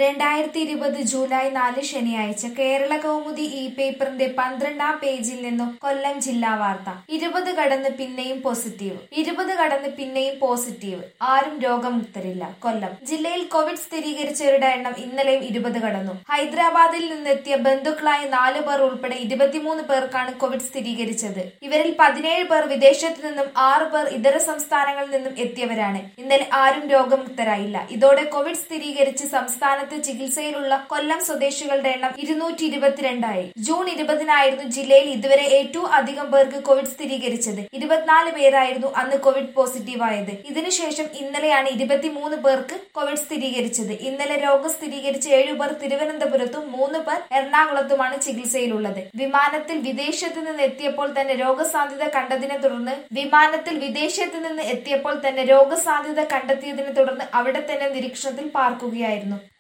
രണ്ടായിരത്തി ഇരുപത് ജൂലൈ നാല് ശനിയാഴ്ച കേരള കൗമുദി ഇ പേപ്പറിന്റെ പന്ത്രണ്ടാം പേജിൽ നിന്നും കൊല്ലം ജില്ലാ വാർത്ത ഇരുപത് കടന്ന് പിന്നെയും പോസിറ്റീവ് ഇരുപത് കടന്ന് പിന്നെയും പോസിറ്റീവ് ആരും രോഗമുക്തരില്ല കൊല്ലം ജില്ലയിൽ കോവിഡ് സ്ഥിരീകരിച്ചവരുടെ എണ്ണം ഇന്നലെയും ഇരുപത് കടന്നു ഹൈദരാബാദിൽ നിന്നെത്തിയ ബന്ധുക്കളായ നാല് പേർ ഉൾപ്പെടെ ഇരുപത്തിമൂന്ന് പേർക്കാണ് കോവിഡ് സ്ഥിരീകരിച്ചത് ഇവരിൽ പതിനേഴ് പേർ വിദേശത്തു നിന്നും ആറ് പേർ ഇതര സംസ്ഥാനങ്ങളിൽ നിന്നും എത്തിയവരാണ് ഇന്നലെ ആരും രോഗമുക്തരായില്ല ഇതോടെ കോവിഡ് സ്ഥിരീകരിച്ച് സംസ്ഥാനത്ത് ചികിത്സയിലുള്ള കൊല്ലം സ്വദേശികളുടെ എണ്ണം ഇരുന്നൂറ്റി ഇരുപത്തിരണ്ടായി ജൂൺ ഇരുപതിനായിരുന്നു ജില്ലയിൽ ഇതുവരെ ഏറ്റവും അധികം പേർക്ക് കോവിഡ് സ്ഥിരീകരിച്ചത് ഇരുപത്തിനാല് പേരായിരുന്നു അന്ന് കോവിഡ് പോസിറ്റീവ് ആയത് ഇതിനുശേഷം ഇന്നലെയാണ് ഇരുപത്തിമൂന്ന് പേർക്ക് കോവിഡ് സ്ഥിരീകരിച്ചത് ഇന്നലെ രോഗം സ്ഥിരീകരിച്ച ഏഴു പേർ തിരുവനന്തപുരത്തും മൂന്ന് പേർ എറണാകുളത്തുമാണ് ചികിത്സയിലുള്ളത് വിമാനത്തിൽ വിദേശത്ത് നിന്ന് എത്തിയപ്പോൾ തന്നെ രോഗസാധ്യത കണ്ടതിനെ തുടർന്ന് വിമാനത്തിൽ വിദേശത്ത് നിന്ന് എത്തിയപ്പോൾ തന്നെ രോഗസാധ്യത കണ്ടെത്തിയതിനെ തുടർന്ന് അവിടെ തന്നെ നിരീക്ഷണത്തിൽ പാർക്കുകയായിരുന്നു